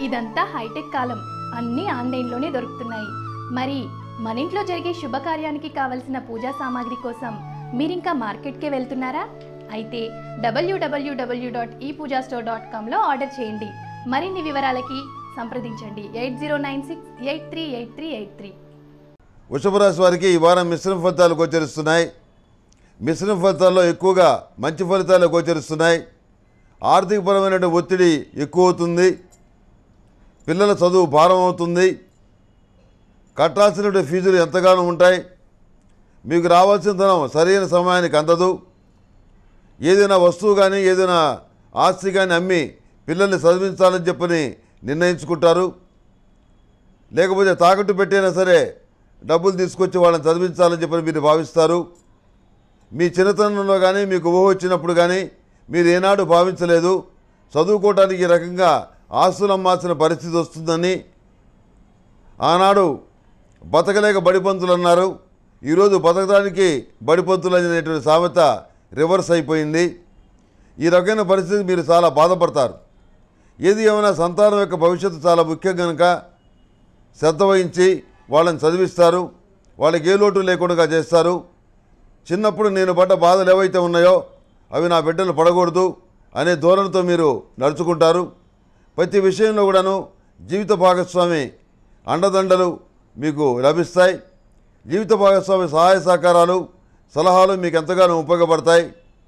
ఇదంతా హైటెక్ కాలం అన్నీ ఆన్లైన్లోనే దొరుకుతున్నాయి మరి మన ఇంట్లో జరిగే శుభకార్యానికి కావలసిన పూజా సామాగ్రి కోసం మీరింకా మార్కెట్కే వెళ్తున్నారా అయితే డబ్ల్యూడబ్ల్యూడబ్ల్యూ dot e puja store dot కామ్లో ఆర్డర్ చేయండి మరిన్ని వివరాలకి సంప్రదించండి eight zero nine six eight three eight three eight three వృషభ రాశి వారికి ఈ వారం మిశ్రమ ఫలితాలు గోచరిస్తున్నాయి మిశ్రమ ఫలితాల్లో ఎక్కువగా మంచి ఫలితాలు గోచరిస్తున్నాయి ఆర్థికపరమైన ఒత్తిడి ఎక్కువ అవుతుంది పిల్లల చదువు భారం అవుతుంది కట్టాల్సిన ఫీజులు ఎంతగానో ఉంటాయి మీకు రావాల్సిన ధనం సరైన సమయానికి అందదు ఏదైనా వస్తువు కానీ ఏదైనా ఆస్తి కానీ అమ్మి పిల్లల్ని చదివించాలని చెప్పని నిర్ణయించుకుంటారు లేకపోతే తాకట్టు పెట్టైనా సరే డబ్బులు తీసుకొచ్చి వాళ్ళని చదివించాలని చెప్పని మీరు భావిస్తారు మీ చిన్నతనంలో కానీ మీకు ఊహ వచ్చినప్పుడు కానీ మీరు ఏనాడు భావించలేదు చదువుకోవటానికి ఈ రకంగా ఆస్తులు అమ్మాల్సిన పరిస్థితి వస్తుందని ఆనాడు బతకలేక బడిపంతులు అన్నారు ఈరోజు బతకడానికి బడిపంతులు అనేటువంటి సామెత రివర్స్ అయిపోయింది ఈ రకమైన పరిస్థితి మీరు చాలా బాధపడతారు ఏది ఏమైనా సంతానం యొక్క భవిష్యత్తు చాలా ముఖ్యం కనుక శ్రద్ధ వహించి వాళ్ళని చదివిస్తారు వాళ్ళకి ఏ లోటు లేకుండా చేస్తారు చిన్నప్పుడు నేను పడ్డ బాధలు ఏవైతే ఉన్నాయో అవి నా బిడ్డలు పడకూడదు అనే ధోరణితో మీరు నడుచుకుంటారు ప్రతి విషయంలో కూడాను జీవిత భాగస్వామి అండదండలు మీకు లభిస్తాయి జీవిత భాగస్వామి సహాయ సహకారాలు సలహాలు మీకు ఎంతగానో ఉపయోగపడతాయి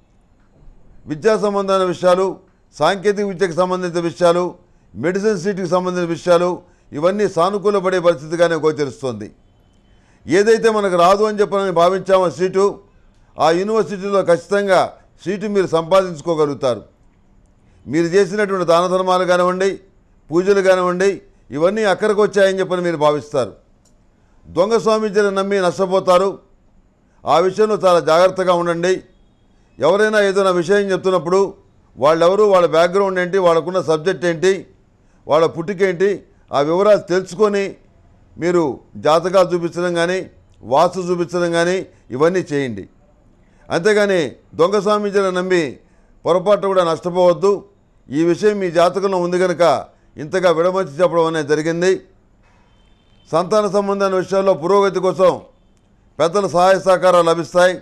విద్యా సంబంధమైన విషయాలు సాంకేతిక విద్యకు సంబంధించిన విషయాలు మెడిసిన్ సీట్కి సంబంధించిన విషయాలు ఇవన్నీ సానుకూలపడే పరిస్థితిగానే గోచరిస్తుంది ఏదైతే మనకు రాదు అని చెప్పని భావించామో సీటు ఆ యూనివర్సిటీలో ఖచ్చితంగా సీటు మీరు సంపాదించుకోగలుగుతారు మీరు చేసినటువంటి దాన ధర్మాలు కానివ్వండి పూజలు కానివ్వండి ఇవన్నీ అక్కడికి వచ్చాయని చెప్పని మీరు భావిస్తారు దొంగ స్వామీజీని నమ్మి నష్టపోతారు ఆ విషయంలో చాలా జాగ్రత్తగా ఉండండి ఎవరైనా ఏదైనా విషయం చెప్తున్నప్పుడు వాళ్ళెవరు వాళ్ళ బ్యాక్గ్రౌండ్ ఏంటి వాళ్ళకున్న సబ్జెక్ట్ ఏంటి వాళ్ళ పుట్టుకేంటి ఆ వివరాలు తెలుసుకొని మీరు జాతకాలు చూపించడం కానీ వాస్తు చూపించడం కానీ ఇవన్నీ చేయండి అంతేగాని దొంగ స్వామీజీని నమ్మి పొరపాటు కూడా నష్టపోవద్దు ఈ విషయం మీ జాతకంలో ఉంది కనుక ఇంతగా విడమర్చి చెప్పడం అనేది జరిగింది సంతాన సంబంధమైన విషయాల్లో పురోగతి కోసం పెద్దల సహాయ సహకారాలు లభిస్తాయి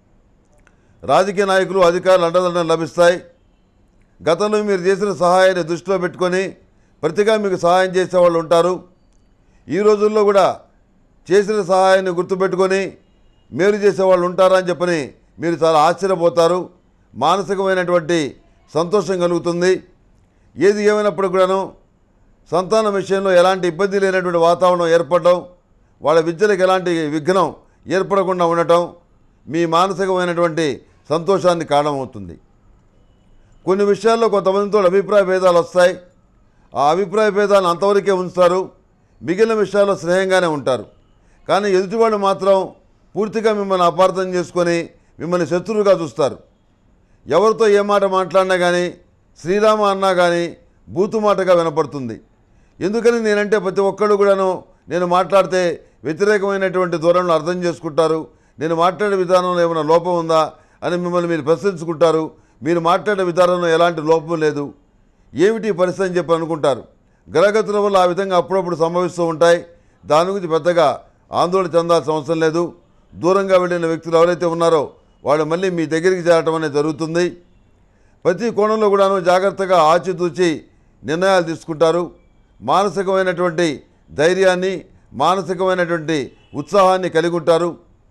రాజకీయ నాయకులు అధికారులు అండదండలు లభిస్తాయి గతంలో మీరు చేసిన సహాయాన్ని దృష్టిలో పెట్టుకొని ప్రతిగా మీకు సహాయం చేసేవాళ్ళు ఉంటారు ఈ రోజుల్లో కూడా చేసిన సహాయాన్ని గుర్తుపెట్టుకొని మేలు చేసేవాళ్ళు ఉంటారా అని చెప్పని మీరు చాలా ఆశ్చర్యపోతారు మానసికమైనటువంటి సంతోషం కలుగుతుంది ఏది ఏమైనప్పుడు కూడాను సంతానం విషయంలో ఎలాంటి ఇబ్బంది లేనటువంటి వాతావరణం ఏర్పడడం వాళ్ళ విద్యలకు ఎలాంటి విఘ్నం ఏర్పడకుండా ఉండటం మీ మానసికమైనటువంటి సంతోషాన్ని కారణమవుతుంది కొన్ని విషయాల్లో కొంతమందితో అభిప్రాయ భేదాలు వస్తాయి ఆ అభిప్రాయ భేదాలను అంతవరకే ఉంచుతారు మిగిలిన విషయాల్లో స్నేహంగానే ఉంటారు కానీ ఎదుటివాళ్ళు మాత్రం పూర్తిగా మిమ్మల్ని అపార్థం చేసుకొని మిమ్మల్ని శత్రువుగా చూస్తారు ఎవరితో ఏ మాట మాట్లాడినా కానీ శ్రీరామ అన్నా కానీ బూతు మాటగా వినపడుతుంది ఎందుకని నేనంటే ప్రతి ఒక్కళ్ళు కూడాను నేను మాట్లాడితే వ్యతిరేకమైనటువంటి ధోరణిలో అర్థం చేసుకుంటారు నేను మాట్లాడే విధానంలో ఏమైనా లోపం ఉందా అని మిమ్మల్ని మీరు ప్రశ్నించుకుంటారు మీరు మాట్లాడే విధానంలో ఎలాంటి లోపం లేదు ఏమిటి ఈ పరిస్థితి అని చెప్పి అనుకుంటారు గ్రహగతుల వల్ల ఆ విధంగా అప్పుడప్పుడు సంభవిస్తూ ఉంటాయి దాని గురించి పెద్దగా ఆందోళన చెందాల్సిన అవసరం లేదు దూరంగా వెళ్ళిన వ్యక్తులు ఎవరైతే ఉన్నారో వాళ్ళు మళ్ళీ మీ దగ్గరికి చేరటం అనేది జరుగుతుంది ప్రతి కోణంలో కూడాను జాగ్రత్తగా ఆచితూచి నిర్ణయాలు తీసుకుంటారు మానసికమైనటువంటి ధైర్యాన్ని మానసికమైనటువంటి ఉత్సాహాన్ని కలిగి ఉంటారు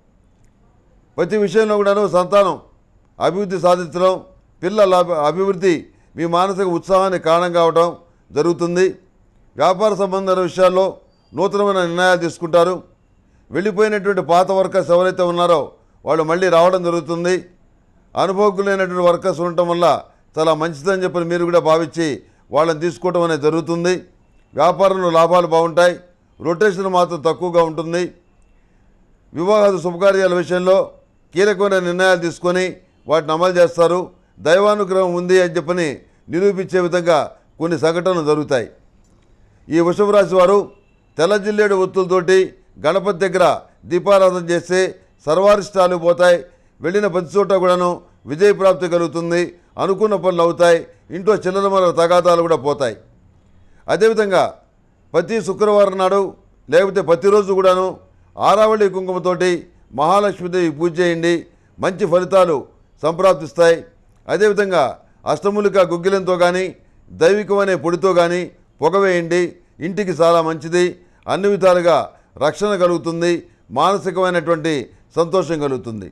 ప్రతి విషయంలో కూడాను సంతానం అభివృద్ధి సాధించడం పిల్లల అభి- అభివృద్ధి మీ మానసిక ఉత్సాహానికి కారణం కావడం జరుగుతుంది వ్యాపార సంబంధమైన విషయాల్లో నూతనమైన నిర్ణయాలు తీసుకుంటారు వెళ్ళిపోయినటువంటి పాత వర్కర్స్ ఎవరైతే ఉన్నారో వాళ్ళు మళ్ళీ రావడం జరుగుతుంది అనుభవజ్ఞులైనటువంటి వర్కర్స్ ఉండటం వల్ల చాలా మంచిదని చెప్పి మీరు కూడా భావించి వాళ్ళని తీసుకోవడం అనేది జరుగుతుంది వ్యాపారంలో లాభాలు బాగుంటాయి రొటేషన్ మాత్రం తక్కువగా ఉంటుంది వివాహాది శుభకార్యాల విషయంలో కీలకమైన నిర్ణయాలు తీసుకొని వాటిని అమలు చేస్తారు దైవానుగ్రహం ఉంది అని చెప్పని నిరూపించే విధంగా కొన్ని సంఘటనలు జరుగుతాయి ఈ వృషభ రాశి వారు తెల్ల జిల్లేడు ఒత్తులతోటి గణపతి దగ్గర దీపారాధన చేస్తే సర్వారిష్టాలు పోతాయి వెళ్ళిన ప్రతి చోట కూడాను విజయప్రాప్తి కలుగుతుంది అనుకున్న పనులు అవుతాయి ఇంట్లో చిల్లర మల్లర తగాదాలు కూడా పోతాయి అదేవిధంగా ప్రతి శుక్రవారం నాడు లేకపోతే ప్రతిరోజు కూడాను ఆరావళి కుంకుమతోటి మహాలక్ష్మీదేవి పూజ చేయండి మంచి ఫలితాలు సంప్రాప్తిస్తాయి అదేవిధంగా అష్టములిక గుగ్గిలంతో కానీ దైవికమనే పొడితో కానీ పొగవేయండి ఇంటికి చాలా మంచిది అన్ని విధాలుగా రక్షణ కలుగుతుంది మానసికమైనటువంటి సంతోషం కలుగుతుంది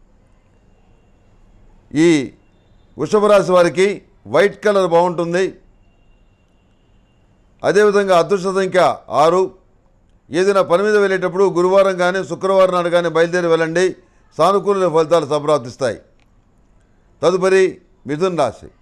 ఈ వృషభ రాశి వారికి వైట్ కలర్ బాగుంటుంది అదేవిధంగా అదృష్ట సంఖ్య ఆరు ఏదైనా పని మీద వెళ్ళేటప్పుడు గురువారం కానీ శుక్రవారం నాడు కానీ బయలుదేరి వెళ్ళండి సానుకూల ఫలితాలు సంప్రాప్తిస్తాయి తదుపరి మిథున్ రాశి